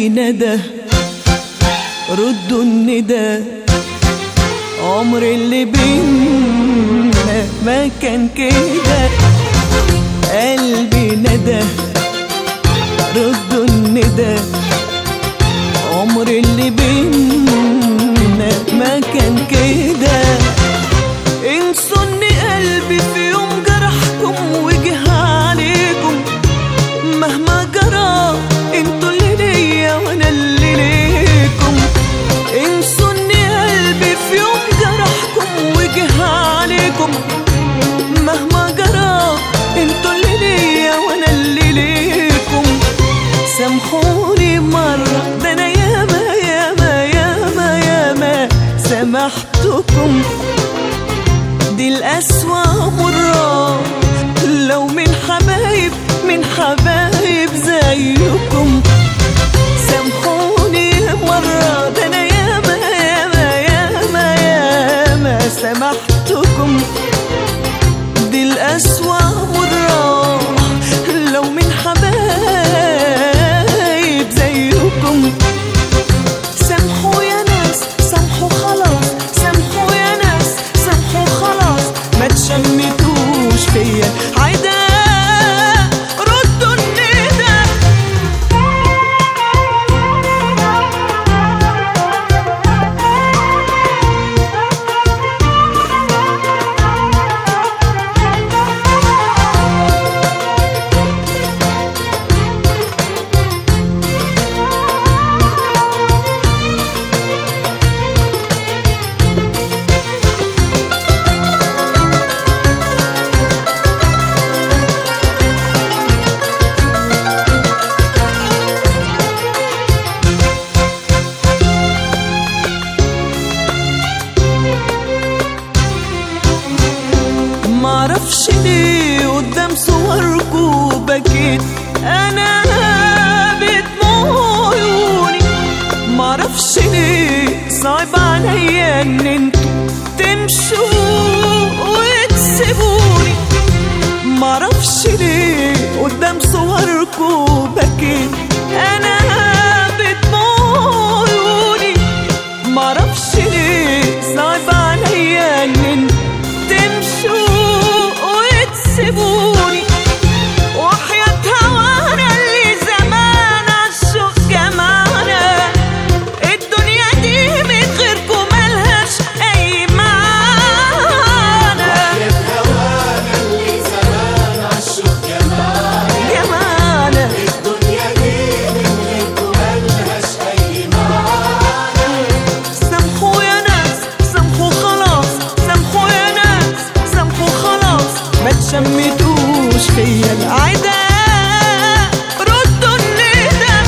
قلبي ندى ردوا الندى عمر اللي بينا ما كان كده قلبي ندى ردوا الندى عمر اللي بينا ما كان كده انسوا ان قلبي في يوم جرحكم وجه عليكم مهما جرى انتوا اللي ليا وانا اللي ليكم انسوا ان قلبي في يوم جرحكم وجه عليكم مهما جرى انتوا اللي ليا وانا اللي ليكم سامحوني مرة ده انا ياما ياما ياما ياما سامحتكم دي الأسوأ مرة لو من حبايب من حبايب زيكم سامحوني مرة ده أنا ياما ياما ياما ياما سامحتكم دي الأسوأ مرة لو من حبايب زيكم سامحوا يا ناس سامحوا خلاص سامحوا يا ناس سامحوا خلاص ما تشمتوش فيا عدا ردوا الندى معرفش ليه قدام صوركو بكيت انا بدموع عيوني معرفش ليه صعب عليا ان انتوا تمشوا وتسيبوني معرفش ليه قدام صوركو بكيت انا بدموع عيوني معرفش ليه صعب عليا ان انتوا تمشوا وتسيبوني وحياة هوانا اللي زمان عالشوق جمعنا الدنيا دي من غيركم ملهاش أي معنى هوانا اللي زمان عالشوق جمال جمعنا الدنيا دي من غيركم ملهاش أي معنى سامحوا يا ناس سامحوا خلاص سامحوا يا ناس سامحوا خلاص ما تشمتوش فيا العدا ردوا الندى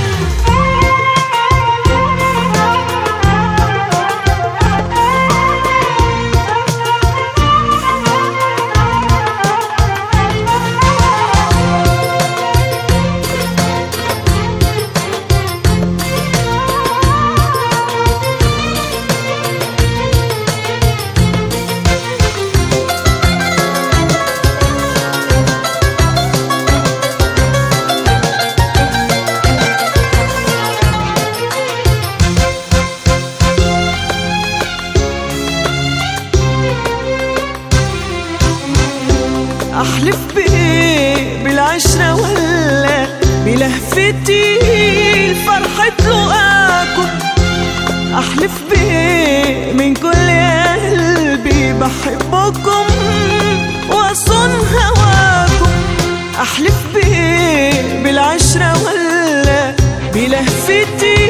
احلف بايه بالعشرة ولا بلهفتي لفرحة لقاكم احلف بايه من كل قلبي بحبكم واصون هواكم احلف بايه بالعشرة ولا بلهفتي